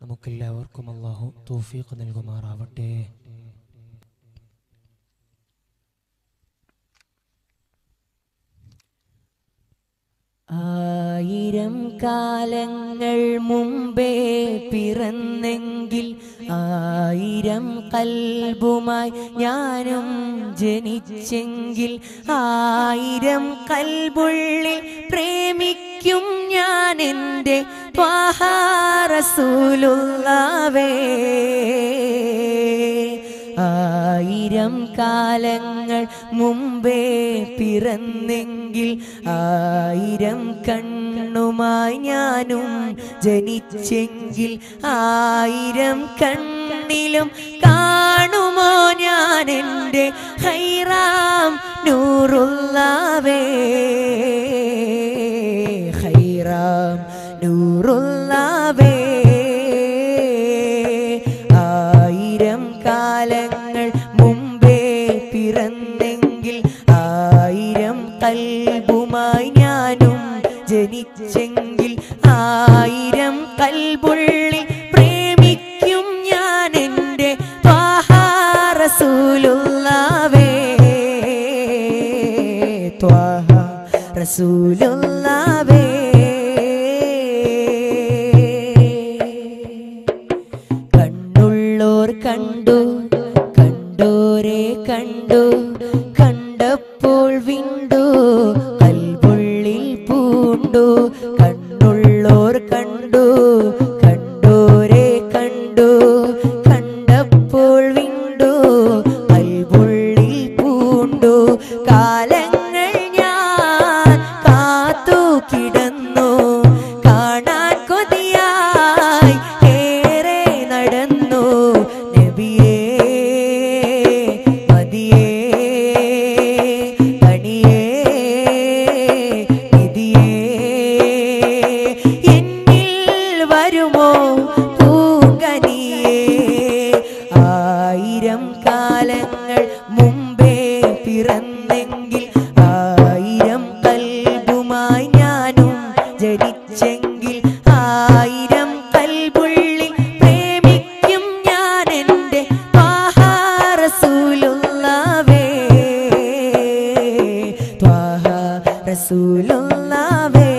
നമുക്കെല്ലാവർക്കും അള്ളാഹു തൗഫീഖ് നൽകുമാറാവട്ടെ ആയിരം കാലങ്ങൾ മുമ്പേ പിറന്നെങ്കിൽ ആയിരം കൽബുമായി ഞാനും ജനിച്ചെങ്കിൽ ആയിരം കൽബുള്ളിൽ പ്രേമിക്കും ഞാൻ എൻ്റെ ത്വാഹാറസൂലുള്ളാവേ ആയിരം കാലങ്ങൾ മുമ്പേ പിറന്നെങ്കിൽ ആയിരം കണ്ണുമായി ഞാനും ജനിച്ചെങ്കിൽ ആയിരം കണ്ണിലും കാണുമോ ഞാൻ എൻ്റെ ഹൈറാം നൂറുള്ളവേ ഹൈറാം നൂറുള്ളവേ ആയിരം കാലങ്ങൾ മുമ്പേ പിറന്നെങ്കിൽ ആയിരം കൽബുമായി ഞാനും ജനിച്ചെങ്കിൽ ആയിരം കൽബുള്ളി പ്രേമിക്കും ഞാൻ എൻ്റെ ത്വാഹാറസൂലുള്ളവേ ത്വാഹ റസൂലുള്ളവേ കണ്ണുള്ളോർ കണ്ടു കണ്ടോരെ കണ്ടു കണ്ടപ്പോൾ വിണ്ടു കൽപുള്ളിൽ പൂണ്ടു കണ്ണുള്ളോർ കണ്ടു കണ്ടോരെ കണ്ടു കണ്ടപ്പോൾ വിണ്ടു കൽപുള്ളിൽ പൂണ്ടു കാലങ്ങൾ ഞാൻ കാത്തു കിടന്നു കാണാൻ കൊതിയായി ഏറെ നടന്നു നബിയേ മതിയേ കണിയേ നിധിയേ എന്നിൽ വരുമോ പൂങ്കനിയേ ആയിരം കാലങ്ങൾ മുമ്പേ പിറന്നെങ്കിൽ ആയിരം കൽബുമായി ഞാനും ജനിച്ചെങ്കിൽ ആയിരം കൽബുള്ളിൽ പ്രേമിക്കും ഞാൻ എൻ്റെ ത്വാഹാറസൂലുള്ളവേ ത്വാഹാറസൂലുള്ളവേ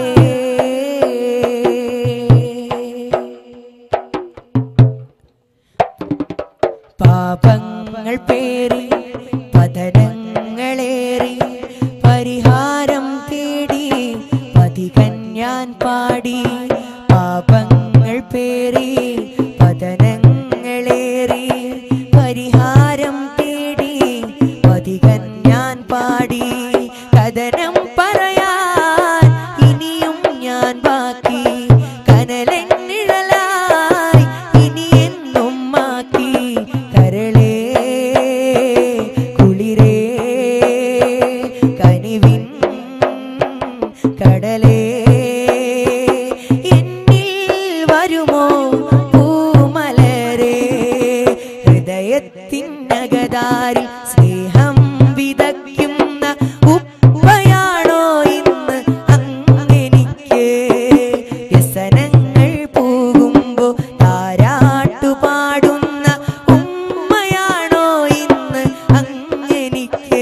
പാപങ്ങൾ പേറി പതനങ്ങളേറി പരിഹാരം തേടി പതികൻ ഞാൻ പാടി പാപങ്ങൾ പേറി പതനങ്ങളേറി പരിഹാരം തേടി പതികൻ ഞാൻ പാടി കഥനം പറയാൻ ഇനിയും ഞാൻ ബാക്കി കനലെന്നിഴലായി ഇനി എന്നും മാക്കി കരളേ കുളിരേ കനിവിൻ കടലേ എന്നിൽ വരുമോ പൂമലരേ ഹൃദയത്തിനകതാരിൽ സ്നേഹം വിതയ്ക്കുന്ന ഉപ്പയാണോ ഇന്ന് അങ്ങെനിക്ക് വ്യസനങ്ങൾ പോകുമ്പോ താരാട്ടു പാടുന്ന ഉമ്മയാണോ ഇന്ന് അങ്ങെനിക്ക്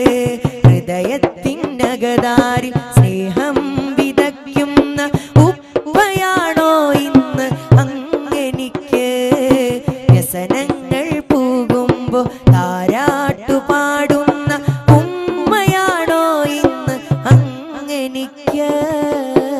ഹൃദയത്തിനകതാരിൽ സ്നേഹം വിതയ്ക്കുന്ന ഉപ്പയാണോ ഇന്ന് അങ്ങെനിക്ക് വ്യസനങ്ങൾ പോകുമ്പോ താരാട്ടു പാടുന്ന ഉമ്മയാണോ ഇന്ന് അങ്ങെനിക്ക്